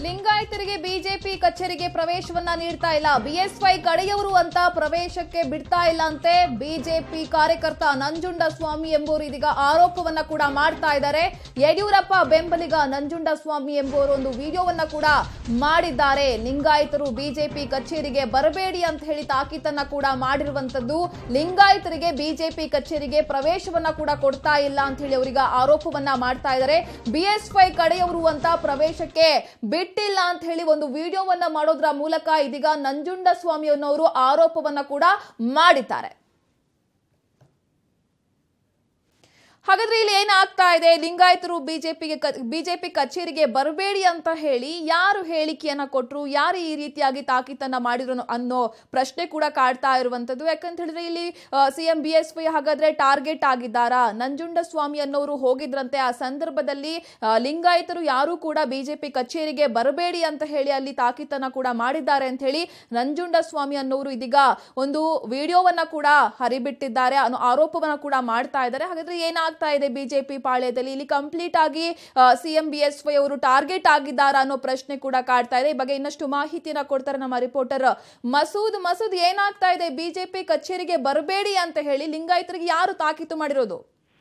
ಲಿಂಗಾಯತರಿಗೆ BJP ಕಚೇರಿಗೆ ಪ್ರವೇಶವನ್ನ ನೀಡ್ತಾ ಇಲ್ಲ ಬಿಎಸ್ವೈ ಕಡೆಯವರು ಅಂತ ಪ್ರವೇಶಕ್ಕೆ ಬಿಡ್ತಾ ಇಲ್ಲ ಅಂತೆ ಬಿಜೆಪಿ ಕಾರ್ಯಕರ್ತ ನಂಜುಂಡ ಸ್ವಾಮಿ ಎಂಬುವರು ಇದೀಗ ಆರೋಪವನ್ನ ಕೂಡ ಮಾಡ್ತಾ ಇದ್ದಾರೆ ಯಡಿಯೂರಪ್ಪ ಬೆಂಬಲಿಗ ನಂಜುಂಡ ಸ್ವಾಮಿ ಎಂಬುವರು ಒಂದು ವಿಡಿಯೋವನ್ನ ಕೂಡ ಮಾಡಿದ್ದಾರೆ ಲಿಂಗಾಯತರು ಬಿಜೆಪಿ ಕಚೇರಿಗೆ ಬರಬೇಡಿ ಅಂತ ಹೇಳಿ ತಾಕೀತನ್ನ ಕೂಡ ಮಾಡಿರುವಂತದ್ದು ಲಿಂಗಾಯತರಿಗೆ ಬಿಜೆಪಿ ಕಚೇರಿಗೆ ಪ್ರವೇಶವನ್ನ ಕೂಡ ಕೊಡ್ತಾ ಇಲ್ಲ ಅಂತ ಹೇಳಿ ಅವರಿಗೆ ಆರೋಪವನ್ನ ಮಾಡ್ತಾ ಇದ್ದಾರೆ ಬಿಎಸ್ವೈ ಕಡೆಯವರು ಅಂತ ಪ್ರವೇಶಕ್ಕೆ ಬಿಟ್ಟಿಲ್ಲ ಅಂತ ಹೇಳಿ ಒಂದು ವಿಡಿಯೋವನ್ನ ಮಾಡೋದ್ರ ಮೂಲಕ ಇದೀಗ ನಂಜುಂಡ ಸ್ವಾಮಿ ಅನ್ನೋರು ಆರೋಪವನ್ನ ಕೂಡ ಮಾಡಿದ್ದಾರೆ ಹಾಗಾದ್ರೆ ಇಲ್ಲಿ ಏನಾಗ್ತಾ ಇದೆ ಲಿಂಗಾಯತರು ಬಿಜೆಪಿಗೆ ಬಿಜೆಪಿ ಕಚೇರಿಗೆ ಬರಬೇಡಿ ಅಂತ ಹೇಳಿ ಯಾರು ಹೇಳಿಕೆಯನ್ನ ಕೊಟ್ರು ಯಾರು ಈ ರೀತಿಯಾಗಿ ತಾಕೀತನ್ನ ಮಾಡಿದ್ರು ಅನ್ನೋ ಪ್ರಶ್ನೆ ಕೂಡ ಕಾಡ್ತಾ ಇರುವಂತದ್ದು ಯಾಕಂತ ಹೇಳಿದ್ರೆ ಇಲ್ಲಿ ಸಿಎಂ ಬಿ ಎಸ್ ವೈ ಹಾಗಾದ್ರೆ ಟಾರ್ಗೆಟ್ ಆಗಿದ್ದಾರಾ ನಂಜುಂಡ ಸ್ವಾಮಿ ಅನ್ನೋರು ಹೋಗಿದ್ರಂತೆ ಆ ಸಂದರ್ಭದಲ್ಲಿ ಆ, ಲಿಂಗಾಯತರು ಯಾರು ಕೂಡ ಬಿಜೆಪಿ ಕಚೇರಿಗೆ ಬರಬೇಡಿ ಅಂತ ಹೇಳಿ ಅಲ್ಲಿ ತಾಕೀತನ್ನ ಕೂಡ ಮಾಡಿದ್ದಾರೆ ಅಂತ ಹೇಳಿ ನಂಜುಂಡ ಸ್ವಾಮಿ ಅನ್ನೋರು ಇದೀಗ ಒಂದು ವಿಡಿಯೋವನ್ನ ಕೂಡ ಹರಿಬಿಟ್ಟಿದ್ದಾರೆ ಅನ್ನೋ ಆರೋಪವನ್ನ ಕೂಡ ಮಾಡ್ತಾ ಇದ್ದಾರೆ ಹಾಗಾದ್ರೆ ಏನಾಗ್ತಾ ಇದೆ ಬಿಜೆಪಿ ಪಾಳ್ಯದಲ್ಲಿ ಇಲ್ಲಿ ಕಂಪ್ಲೀಟ್ ಆಗಿ ಸಿಎಂ ಬಿ ಎಸ್ ವೈ ಅವರು ಟಾರ್ಗೆಟ್ ಆಗಿದ್ದಾರಾ ಅನ್ನೋ ಪ್ರಶ್ನೆ ಕೂಡ ಕಾಡ್ತಾ ಇದೆ ಈ ಬಗ್ಗೆ ಇನ್ನಷ್ಟು ಮಾಹಿತಿಯನ್ನ ಕೊಡ್ತಾರೆ ನಮ್ಮ ರಿಪೋರ್ಟರ್ ಮಸೂದ್ ಮಸೂದ್ ಏನಾಗ್ತಾ ಇದೆ ಬಿಜೆಪಿ ಕಚೇರಿಗೆ ಬರಬೇಡಿ ಅಂತ ಹೇಳಿ ಲಿಂಗಾಯತರಿಗೆ ಯಾರು ತಾಕೀತು ಮಾಡಿರೋದು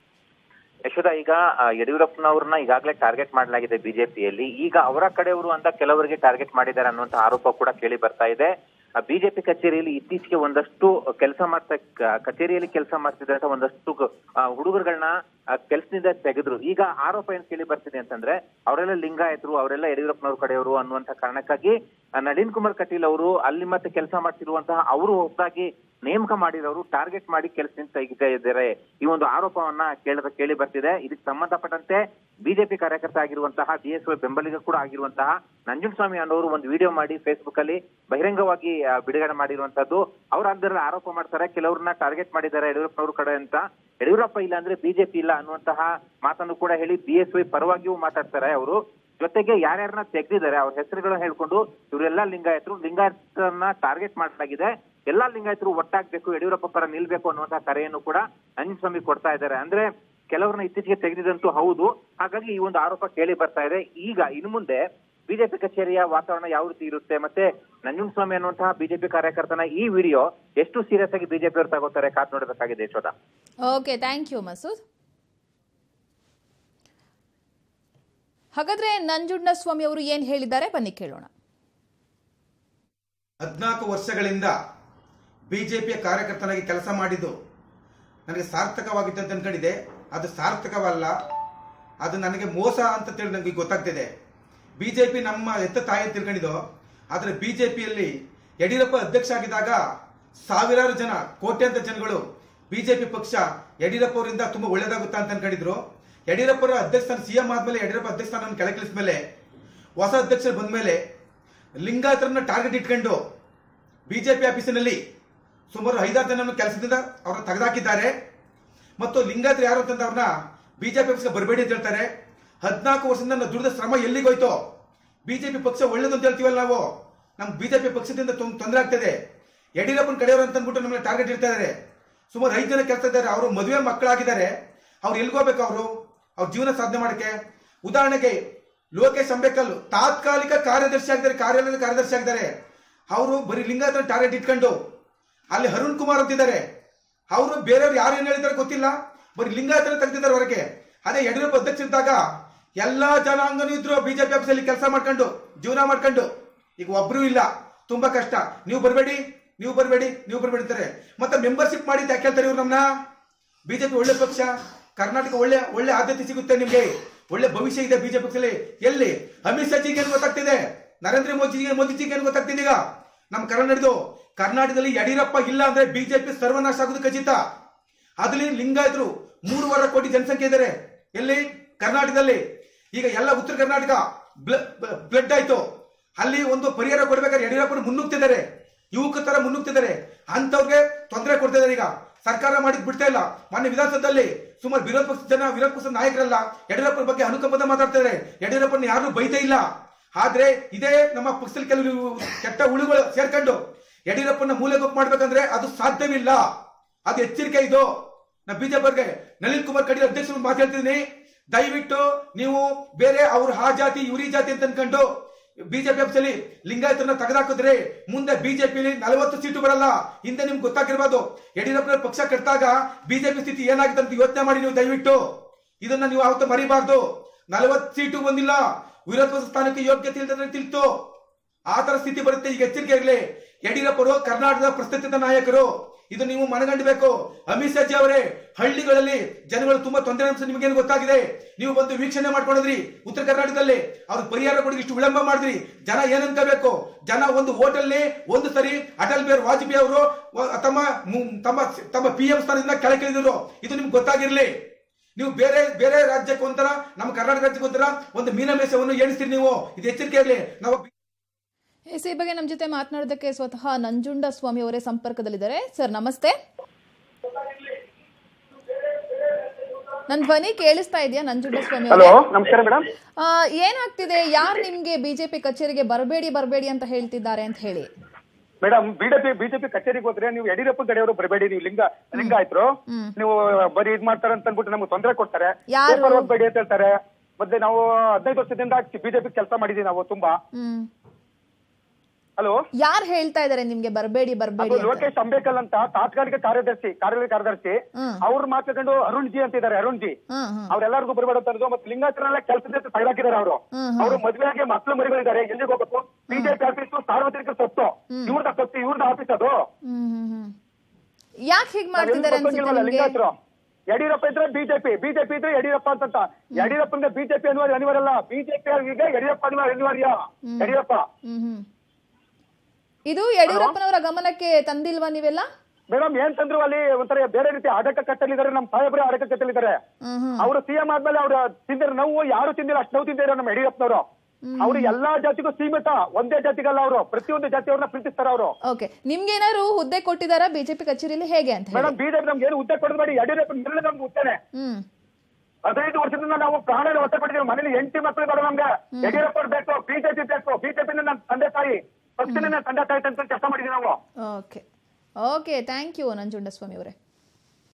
ಯಶೋಧ ಈಗ ಆ, ಯಡಿಯೂರಪ್ಪನವ್ರನ್ನ ಈಗಾಗಲೇ ಟಾರ್ಗೆಟ್ ಮಾಡಲಾಗಿದೆ ಬಿಜೆಪಿಯಲ್ಲಿ ಈಗ ಅವರ ಕಡೆಯವರು ಅಂತ ಕೆಲವರಿಗೆ ಟಾರ್ಗೆಟ್ ಮಾಡಿದ್ದಾರೆ ಅನ್ನುವಂತ ಆರೋಪ ಕೂಡ ಕೇಳಿ ಬರ್ತಾ ಇದೆ ಬಿಜೆಪಿ ಕಚೇರಿಯಲ್ಲಿ ಇತ್ತೀಚೆಗೆ ಒಂದಷ್ಟು ಕೆಲಸ ಮಾಡ್ತಾ ಕ- ಕಚೇರಿಯಲ್ಲಿ ಕೆಲಸ ಮಾಡ್ತಿದ್ದಂತ ಒಂದಷ್ಟು ಆ, ಹುಡುಗರುಗಳನ್ನ ಆ, ಕೆಲ್ಸದಿಂದ ತೆಗೆದ್ರು ಈಗ ಆರೋಪ ಏನ್ ಕೇಳಿ ಬರ್ತಿದೆ ಅಂತಂದ್ರೆ ಅವರೆಲ್ಲ ಲಿಂಗಾಯತರು ಅವರೆಲ್ಲ ಯಡಿಯೂರಪ್ಪನವ್ರ ಕಡೆಯವರು ಅನ್ನುವಂತ ಕಾರಣಕ್ಕಾಗಿ ಆ, ನಳಿನ್ ಕುಮಾರ್ ಕಟೀಲ್ ಅವರು ಅಲ್ಲಿ ಮತ್ತೆ ಕೆಲಸ ಮಾಡ್ತಿರುವಂತಹ ಅವರು ಹೊಸದಾಗಿ ನೇಮಕ ಮಾಡಿರೋರು ಟಾರ್ಗೆಟ್ ಮಾಡಿ ಕೆಲಸದಿಂದ ತೆಗಿತಾ ಇದ್ದಾರೆ ಈ ಒಂದು ಆರೋಪವನ್ನ ಕೇಳ ಕೇಳಿ ಬರ್ತಿದೆ ಇದಕ್ಕೆ ಸಂಬಂಧಪಟ್ಟಂತೆ ಬಿಜೆಪಿ ಕಾರ್ಯಕರ್ತ ಆಗಿರುವಂತಹ ಬಿಎಸ್ವೈ ಬೆಂಬಲಿಗ ಕೂಡ ಆಗಿರುವಂತಹ ನಂಜುಂಡಸ್ವಾಮಿ ಅನ್ನೋರು ಒಂದು ವಿಡಿಯೋ ಮಾಡಿ ಫೇಸ್ಬುಕ್ ಅಲ್ಲಿ ಬಹಿರಂಗವಾಗಿ ಆ, ಬಿಡುಗಡೆ ಮಾಡಿರುವಂತದ್ದು ಅವ್ರ ಅದರಲ್ಲಿ ಆರೋಪ ಮಾಡ್ತಾರೆ ಕೆಲವ್ರನ್ನ ಟಾರ್ಗೆಟ್ ಮಾಡಿದ್ದಾರೆ ಯಡಿಯೂರಪ್ಪನವ್ರ ಕಡೆ ಅಂತ ಯಡಿಯೂರಪ್ಪ ಇಲ್ಲ ಅಂದ್ರೆ ಬಿಜೆಪಿ ಇಲ್ಲ ಅನ್ನುವಂತಹ ಮಾತನ್ನು ಕೂಡ ಹೇಳಿ ಬಿಎಸ್ವೈ ಪರವಾಗಿಯೂ ಮಾತಾಡ್ತಾರೆ ಅವರು ಜೊತೆಗೆ ಯಾರ್ಯಾರನ್ನ ತೆಗೆದಿದ್ದಾರೆ ಅವ್ರ ಹೆಸರುಗಳನ್ನ ಹೇಳ್ಕೊಂಡು ಇವರೆಲ್ಲ ಲಿಂಗಾಯತರು ಲಿಂಗಾಯತರನ್ನ ಟಾರ್ಗೆಟ್ ಮಾಡಲಾಗಿದೆ ಎಲ್ಲಾ ಲಿಂಗಾಯತರು ಒಟ್ಟಾಗ್ಬೇಕು ಯಡಿಯೂರಪ್ಪ ಪರ ನಿಲ್ಬೇಕು ಅನ್ನುವಂತಹ ಕರೆಯನ್ನು ಕೂಡ ನಂಜಸ್ವಾಮಿ ಕೊಡ್ತಾ ಇದ್ದಾರೆ ಅಂದ್ರೆ ಕೆಲವ್ರನ್ನ ಇತ್ತೀಚೆಗೆ ತೆಗೆದಿದಂತೂ ಹೌದು ಹಾಗಾಗಿ ಈ ಒಂದು ಆರೋಪ ಕೇಳಿ ಬರ್ತಾ ಇದೆ ಈಗ ಇನ್ನು ಮುಂದೆ ಬಿಜೆಪಿ ಕಚೇರಿಯ ವಾತಾವರಣ ಯಾವ ರೀತಿ ಇರುತ್ತೆ ಮತ್ತೆ ನಂಜುಂಡಸ್ವಾಮಿ ಅನ್ನುವಂತಹ ಬಿಜೆಪಿ ಕಾರ್ಯಕರ್ತನ ಈ ವಿಡಿಯೋ ಎಷ್ಟು ಸೀರಿಯಸ್ ಆಗಿ ಬಿಜೆಪಿ ಅವರು ತಗೋತಾರೆ ಕಾತ್ ನೋಡಬೇಕಾಗಿದೆ Yashoda okay thank you Masood ಹಾಗಾದ್ರೆ ನಂಜುಂಡ ಸ್ವಾಮಿ ಅವರು ಏನ್ ಹೇಳಿದ್ದಾರೆ ಬನ್ನಿ ಕೇಳೋಣ ಹದಿನಾಲ್ಕು ವರ್ಷಗಳಿಂದ ಬಿಜೆಪಿಯ ಕಾರ್ಯಕರ್ತನಾಗಿ ಕೆಲಸ ಮಾಡಿದ್ದು ನನಗೆ ಸಾರ್ಥಕವಾಗಿತ್ತು ಅಂತ ಅನ್ಕೊಂಡಿದೆ ಅದು ಸಾರ್ಥಕವಲ್ಲ ಅದು ನನಗೆ ಮೋಸ ಅಂತ ತಿಳಿ ನನಗೆ ಗೊತ್ತಾಗ್ತಿದೆ ಬಿಜೆಪಿ ನಮ್ಮ ಎತ್ತ ತಾಯಿ ಅಂತ ತಿಳ್ಕೊಂಡಿದ್ದು ಆದರೆ ಬಿಜೆಪಿಯಲ್ಲಿ ಯಡಿಯೂರಪ್ಪ ಅಧ್ಯಕ್ಷ ಆಗಿದ್ದಾಗ ಸಾವಿರಾರು ಜನ ಕೋಟ್ಯಾಂತರ ಜನಗಳು ಬಿಜೆಪಿ ಪಕ್ಷ ಯಡಿಯೂರಪ್ಪ ಅವರಿಂದ ತುಂಬಾ ಒಳ್ಳೇದಾಗುತ್ತಾ ಅಂತ ಅನ್ಕೊಂಡಿದ್ರು ಯಡಿಯೂರಪ್ಪ ಅವರ ಅಧ್ಯಕ್ಷ ಸ್ಥಾನ ಸಿಎಂ ಆದ್ಮೇಲೆ ಯಡಿಯೂರಪ್ಪ ಅಧ್ಯಕ್ಷ ಸ್ಥಾನ ಕೆಳಗಿಳಿಸಿದ ಮೇಲೆ ಹೊಸ ಅಧ್ಯಕ್ಷರು ಬಂದ ಮೇಲೆ ಲಿಂಗಾಯತರನ್ನ ಟಾರ್ಗೆಟ್ ಇಟ್ಕೊಂಡು ಬಿಜೆಪಿ ಆಫೀಸಿನಲ್ಲಿ ಸುಮಾರು ಐದಾರು ಜನರನ್ನು ಕೆಲಸದಿಂದ ಅವರನ್ನು ತೆಗೆದಾಕಿದ್ದಾರೆ ಮತ್ತು ಲಿಂಗಾಯತರು ಯಾರು ಅಂತಂದ್ರೆ ಅವ್ರನ್ನ ಬಿಜೆಪಿ ಆಫೀಸ್ಗೆ ಬರಬೇಡಿ ಅಂತ ಹೇಳ್ತಾರೆ ಹದಿನಾಲ್ಕು ವರ್ಷದಿಂದ ನಾವು ದುಡಿದ ಶ್ರಮ ಎಲ್ಲಿಗೋಯ್ತು ಬಿಜೆಪಿ ಪಕ್ಷ ಒಳ್ಳೇದು ಅಂತ ಹೇಳ್ತೀವಲ್ಲ ನಾವು ನಮ್ಗೆ ಬಿಜೆಪಿ ಪಕ್ಷದಿಂದ ತೊಂ- ತೊಂದರೆ ಆಗ್ತದೆ ಯಡಿಯೂರಪ್ಪನ ಕಡೆಯವರು ಅಂತ ಅಂದ್ಬಿಟ್ಟು ನಮ್ಮನ್ನ ಟಾರ್ಗೆಟ್ ಇಡ್ತಾ ಇದ್ದಾರೆ ಸುಮಾರು ಐದು ಜನ ಕೆಲಸ ಇದ್ದಾರೆ ಅವರು ಮದುವೆ ಮಕ್ಕಳಾಗಿದ್ದಾರೆ ಅವ್ರು ಎಲ್ಗೋಬೇಕು ಅವರು ಅವ್ರ ಜೀವನ ಸಾಧನೆ ಮಾಡಕ್ಕೆ ಉದಾಹರಣೆಗೆ ಲೋಕೇಶ್ ಅಂಬೇಕಲ್ ತಾತ್ಕಾಲಿಕ ಕಾರ್ಯದರ್ಶಿ ಆಗಿದ್ದಾರೆ ಕಾರ್ಯಾಲಯದ ಕಾರ್ಯದರ್ಶಿ ಆಗಿದ್ದಾರೆ ಅವರು ಬರೀ ಲಿಂಗಾಯತ ಟಾರ್ಗೆಟ್ ಇಟ್ಕೊಂಡು ಅಲ್ಲಿ ಅರುಣ್ ಕುಮಾರ್ ಅಂತಿದ್ದಾರೆ ಅವರು ಬೇರೆಯವ್ರು ಯಾರು ಏನ್ ಹೇಳಿದಾರೆ ಗೊತ್ತಿಲ್ಲ ಬರೀ ಲಿಂಗಾಯತನ ತೆಗ್ದಿದ್ದಾರೆ ಹೊರಗೆ ಅದೇ ಯಡಿಯೂರಪ್ಪ ಅಧ್ಯಕ್ಷ ಇದ್ದಾಗ ಎಲ್ಲಾ ಜನಾಂಗನೂ ಇದ್ರು ಬಿಜೆಪಿ ಆಫೀಸಲ್ಲಿ ಕೆಲಸ ಮಾಡ್ಕೊಂಡು ಜೀವನ ಮಾಡ್ಕೊಂಡು ಈಗ ಒಬ್ರು ಇಲ್ಲ ತುಂಬಾ ಕಷ್ಟ ನೀವು ಬರಬೇಡಿ ನೀವು ಬರಬೇಡಿ ನೀವು ಬರಬೇಡಿ ಅಂತಾರೆ ಮತ್ತೆ ಮೆಂಬರ್ಶಿಪ್ ಮಾಡಿ ಅಂತ ಯಾಕೆ ಹೇಳ್ತಾರೆ ಇವ್ರು ನಮ್ಮನ್ನ ಬಿಜೆಪಿ ಒಳ್ಳೆ ಪಕ್ಷ ಕರ್ನಾಟಕ ಒಳ್ಳೆ ಒಳ್ಳೆ ಆದ್ಯತೆ ಸಿಗುತ್ತೆ ನಿಮ್ಗೆ ಒಳ್ಳೆ ಭವಿಷ್ಯ ಇದೆ ಬಿಜೆಪಿ ಪಕ್ಷದಲ್ಲಿ ಎಲ್ಲಿ ಅಮಿತ್ ಶಾಜಿಗೆ ಏನು ಗೊತ್ತಾಗ್ತಿದೆ ನರೇಂದ್ರ ಮೋದಿಜಿಗೆ ಮೋದಿಜಿಗೆ ಏನು ಗೊತ್ತಾಗ್ತಿದೆ ಈಗ ನಮ್ ಕರ್ನಾಟಕದ್ದು ಕರ್ನಾಟಕದಲ್ಲಿ ಯಡಿಯೂರಪ್ಪ ಇಲ್ಲ ಅಂದ್ರೆ ಬಿಜೆಪಿ ಸರ್ವನಾಶ ಆಗೋದು ಖಚಿತ ಅದ್ರಲ್ಲಿ ಲಿಂಗಾಯತರು ಮೂರುವರೆ ಕೋಟಿ ಜನಸಂಖ್ಯೆ ಇದ್ದಾರೆ ಎಲ್ಲಿ ಕರ್ನಾಟಕದಲ್ಲಿ ಈಗ ಎಲ್ಲ ಉತ್ತರ ಕರ್ನಾಟಕ ಬ್ಲಡ್ ಆಯ್ತು ಅಲ್ಲಿ ಒಂದು ಪರಿಹಾರ ಕೊಡ್ಬೇಕಾದ್ರೆ ಯಡಿಯೂರಪ್ಪನ ಮುನ್ನುಗ್ತಿದ್ದಾರೆ ಯುವಕ ತರ ಮುನ್ನುಗ್ತಿದ್ದಾರೆ ಅಂತವ್ರಿಗೆ ತೊಂದರೆ ಕೊಡ್ತಿದ್ದಾರೆ ಈಗ ಸರ್ಕಾರ ಮಾಡಿದ್ ಬಿಡ್ತಾ ಇಲ್ಲ ಮೊನ್ನೆ ವಿಧಾನಸಭೆಯಲ್ಲಿ ಸುಮಾರು ವಿರೋಧ ಪಕ್ಷದ ಜನ ವಿರೋಧ ಪಕ್ಷದ ನಾಯಕರಲ್ಲ ಯಡಿಯೂರಪ್ಪನ ಬಗ್ಗೆ ಅನುಕಂಪದ ಮಾತಾಡ್ತಿದ್ದಾರೆ ಯಡಿಯೂರಪ್ಪನ ಯಾರು ಬೈತಾ ಇಲ್ಲ ಆದ್ರೆ ಇದೇ ನಮ್ಮ ಪಕ್ಷದಲ್ಲಿ ಕೆಲವು ಕೆಟ್ಟ ಉಳುಗಳು ಸೇರ್ಕೊಂಡು ಯಡಿಯೂರಪ್ಪನ ಮೂಲೆ ಗೊಪ್ಪು ಮಾಡ್ಬೇಕಂದ್ರೆ ಅದು ಸಾಧ್ಯವಿಲ್ಲ ಅದು ಎಚ್ಚರಿಕೆ ಇದು ನಾ ಬಿಜೆಪಿ ನಳಿನ್ ಕುಮಾರ್ ಕಟೀಲ್ ಅಧ್ಯಕ್ಷರು ಮಾತಾಡ್ತಿದ್ದೀನಿ ದಯವಿಟ್ಟು ನೀವು ಬೇರೆ ಅವ್ರ ಆ ಜಾತಿ ಇವ್ರ ಈ ಜಾತಿ ಅಂತ ಅನ್ಕೊಂಡು ಬಿಜೆಪಿ ಆಫೀಸಲ್ಲಿ ಲಿಂಗಾಯತರನ್ನ ತೆಗೆದಾಕಿದ್ರೆ ಮುಂದೆ ಬಿಜೆಪಿಲಿ ನಲವತ್ತು ಸೀಟು ಬರಲ್ಲ ಹಿಂದೆ ನಿಮ್ಗೆ ಗೊತ್ತಾಗಿರ್ಬೋದು ಯಡಿಯೂರಪ್ಪನ ಪಕ್ಷ ಕಟ್ಟಿದಾಗ ಬಿಜೆಪಿ ಸ್ಥಿತಿ ಏನಾಗಿದೆ ಅಂತ ಯೋಚನೆ ಮಾಡಿ ನೀವು ದಯವಿಟ್ಟು ಇದನ್ನ ನೀವು ಅವತ್ತು ಮರಿಬಾರ್ದು ನಲವತ್ತು ಸೀಟು ಬಂದಿಲ್ಲ ವಿರೋಧ ಪಕ್ಷ ಸ್ಥಾನಕ್ಕೆ ಯೋಗ್ಯತೆ ಇಲ್ಲದ್ರೆ ತಿಳಿತು ಆ ತರ ಸ್ಥಿತಿ ಬರುತ್ತೆ ಈಗ ಎಚ್ಚರಿಕೆ ಇರಲಿ ಯಡಿಯೂರಪ್ಪರು ಕರ್ನಾಟಕದ ಪ್ರಸ್ತುತ ನಾಯಕರು ಇದು ನೀವು ಮನಗಂಡಬೇಕು ಅಮಿತ್ ಶಾ ಜಿ ಅವರೇ ಹಳ್ಳಿಗಳಲ್ಲಿ ಜನಗಳು ತುಂಬಾ ತೊಂದರೆ ಅನ್ಸ ನಿಮಗೇನು ಗೊತ್ತಾಗಿದೆ ನೀವು ಬಂದು ವೀಕ್ಷಣೆ ಮಾಡ್ಕೊಂಡಿದ್ರಿ ಉತ್ತರ ಕರ್ನಾಟಕದಲ್ಲಿ ಅವ್ರಿಗೆ ಪರಿಹಾರ ಕೊಡಿ ಇಷ್ಟು ವಿಳಂಬ ಮಾಡಿದ್ರಿ ಜನ ಏನಂತಬೇಕು ಜನ ಒಂದು ಹೋಟೆಲ್ನಿ ಒಂದು ಸರಿ ಅಟಲ್ ಬಿಹಾರಿ ವಾಜಪೇಯಿ ಅವರು ವ- ತಮ್ಮ ಮು- ತಮ್ಮ ತಮ್ಮ ಪಿ ಎಂ ಸ್ಥಾನದಿಂದ ಕೆಳಗಿಳಿದ್ರು ಇದು ನಿಮ್ಗೆ ಗೊತ್ತಾಗಿರ್ಲಿ ನೀವು ಬೇರೆ ಬೇರೆ ರಾಜ್ಯಕ್ಕೆ ಒಂಥರ ನಮ್ಮ ಕರ್ನಾಟಕ ರಾಜ್ಯಕ್ಕೆ ಒಂಥರ ಒಂದು ಮೀನಮೇಷವನ್ನು ಎಣಿಸ್ತೀರಿ ನೀವು ಇದು ಎಚ್ಚರಿಕೆ ಇರಲಿ ನಾವು ಎಸ್ ಈ ಬಗ್ಗೆ ನಮ್ಮ ಜೊತೆ ಮಾತನಾಡೋದಕ್ಕೆ ಸ್ವತಃ ನಂಜುಂಡ ಸ್ವಾಮಿ ಅವರೇ ಸಂಪರ್ಕದಲ್ಲಿದ್ದಾರೆ ಸರ್ ನಮಸ್ತೆ ನನ್ನ ಧ್ವನಿ ಕೇಳಿಸ್ತಾ ಇದೆಯಾ ನಂಜುಂಡ ಸ್ವಾಮಿ ಹಲೋ ಅವರೇ ನಮಸ್ಕಾರ ಮೇಡಮ್ ಆ, ಏನಾಗ್ತಿದೆ ಯಾರು ನಿಮ್ಗೆ ಬಿಜೆಪಿ ಕಚೇರಿಗೆ ಬರಬೇಡಿ ಬರಬೇಡಿ ಅಂತ ಹೇಳ್ತಿದ್ದಾರೆ ಅಂತ ಹೇಳಿ ಮೇಡಮ್ ಬಿಜೆಪಿ ಬಿಜೆಪಿ ಕಚೇರಿಗೆ ಹೋದ್ರೆ ನೀವು ಯಡಿಯೂರಪ್ಪ ಕಡೆಯವರು ಬರಬೇಡಿ ನೀವು ಲಿಂಗ ಲಿಂಗಾಯತರು ನೀವು ಬರೀ ಇದ್ ಮಾಡ್ತಾರೆ ಅಂತ ಅನ್ಬಿಟ್ಟು ನಮ್ಗೆ ತೊಂದರೆ ಕೊಡ್ತಾರೆ ಯಾರು? ಪೇಪರ್ ಓದ್ಬೇಡಿ ಅಂತ ಹೇಳ್ತಾರೆ ಮತ್ತೆ ನಾವು ಹದಿನೈದು ವರ್ಷದಿಂದ ಬಿಜೆಪಿ ಕೆಲಸ ಮಾಡಿದೀವಿ ನಾವು ತುಂಬಾ ಹ್ಮ್ ಹಲೋ ಯಾರು ಹೇಳ್ತಾ ಇದ್ದಾರೆ ನಿಮ್ಗೆ ಬರಬೇಡಿ ಅದು ಬರಬೇಡಿ ಅಂತ ಲೋಕೇಶ್ ಅಂಬೇಕಲ್ ಅಂತ ತಾತ್ಕಾಲಿಕ ಕಾರ್ಯದರ್ಶಿ ಕಾರ್ಯ ಕಾರ್ಯದರ್ಶಿ ಹ್ಮ್. ಅವ್ರು ಮಾತಾಡ್ಕೊಂಡು ಅರುಣ್ ಜಿ ಅಂತ ಇದಾರೆ ಅರುಣ್ ಜಿ ಹ್ಮ್ ಹ್ಮ್ ಅವ್ರೆಲ್ಲರಿಗೂ ಬರಬೇಡ ಅಂತ ಅನ್ನೋದು ಮತ್ತೆ ಲಿಂಗಾಯತರೆಲ್ಲ ಕೆಲಸದ ತೆಗೆದಾಕಿದ್ದಾರೆ ಅವರು ಹ್ಮ್, ಅವರು ಮದುವೆಯಾಗಿ ಮಕ್ಕಳು ಮರಿಗಳಿದ್ದಾರೆ ಎಲ್ಲಿಗೆ ಹೋಗ್ಬೇಕು ಬಿಜೆಪಿ ಆಫೀಸ್ ಸಾರ್ವಜನಿಕರ ಸೊತ್ತು ಇವ್ರದ ಸೊತ್ತು ಇವ್ರದ ಆಫೀಸ್ ಅದು ಹ್ಮ್ ಹ್ಮ್ ಹ್ಮ್ ಯಾಕೆ ಹೀಗ್ ನಾವ್ ಮಾಡ್ತಿದ್ದಾರೆ ಎಲ್ರೂ ಅನ್ಸುತ್ತೆ ಗೊತ್ತಿಲ್ವಲ್ಲ ನಿಮ್ಗೆ ಲಿಂಗಾಯತರು ಯಡಿಯೂರಪ್ಪ ಇದ್ರೆ ಬಿಜೆಪಿ ಬಿಜೆಪಿ ಇದ್ರೆ ಯಡಿಯೂರಪ್ಪ ಅಂತ ಯಡಿಯೂರಪ್ಪನಿಗೆ ಬಿಜೆಪಿ ಅನಿವಾರ್ಯ ಅನಿವಾರ್ಯ ಅಲ್ಲ ಬಿಜೆಪಿ ಅವರಿಗೆ ಯಡಿಯೂರಪ್ಪ ಅನಿವಾರ್ಯ ಅನಿವಾರ್ಯ ಯಡಿಯೂರಪ್ಪ ಹ್ಮ್ ಹ್ಮ್ ಇದು ಯಡಿಯೂರಪ್ಪನವರ ಗಮನಕ್ಕೆ ತಂದಿಲ್ವಾ ನೀವೆಲ್ಲ ಮೇಡಮ್ ಏನ್ ತಂದ್ರು ಅಲ್ಲಿ ಒಂಥರ ಬೇರೆ ರೀತಿ ಆಡಕ ಕಟ್ಟಲಿದ್ದಾರೆ ನಮ್ಮ ಸಾಹೇಬ್ರೆ ಆಡಕ ಕಟ್ಟಲಿದ್ದಾರೆ ಹ್ಮ್ ಹ್ಮ್ ಅವರು ಸಿಎಂ ಆದ್ಮೇಲೆ ಅವ್ರು ತಿಂದಿರ ನೋವು ಯಾರು ತಿಂದಿಲ್ಲ ಅಷ್ಟು ನೋವು ತಿಂದಿರೋ ನಮ್ಮ ಯಡಿಯೂರಪ್ಪನವರು ಅವರು ಎಲ್ಲಾ ಜಾತಿಗೂ ಸೀಮಿತ ಒಂದೇ ಜಾತಿಗಲ್ಲ ಅವರು ಪ್ರತಿಯೊಂದು ಜಾತಿಯವ್ರನ್ನ ಪ್ರೀತಿಸ್ತಾರ ಅವರು ಓಕೆ ನಿಮ್ಗೇನಾದ್ರು ಹುದ್ದೆ ಕೊಟ್ಟಿದಾರಾ ಬಿಜೆಪಿ ಕಚೇರಿಯಲ್ಲಿ ಹೇಗೆ ಅಂತ ಹೇಳಿ ಮೇಡಮ್ ಬಿಜೆಪಿ ನಮ್ಗೆ ಏನು ಹುದ್ದೆ ಕೊಡಬೇಡಿ ಯಡಿಯೂರಪ್ಪ ಮೇಲೆ ನಮ್ಗೆ ಹುದ್ದೆನೆ ಹ್ಮ್ ಹದಿನೈದು ವರ್ಷದಿಂದ ನಾವು ಪ್ರಾಣ ಒತ್ತ ಕೊಟ್ಟಿದ್ದೀವಿ ಮನೇಲಿ ಎಂಟಿ ಮಕ್ಕಳು ಬೇಡ ನಮ್ಗೆ ಯಡಿಯೂರಪ್ಪ ಅವ್ರು ಬೇಕು ಬಿಜೆಪಿ ಬೇಕು ಬಿಜೆಪಿ ನನ್ನ ತಂದೆ ತಾಯಿ ಪಕ್ಷದಿಂದ ನನ್ನ ತಂದೆ ತಾಯಿ ಅಂತ ಕೆಲಸ ಮಾಡಿದೀವಿ ನಾವು okay okay thank you Nanjunda Swamy ಅವರೇ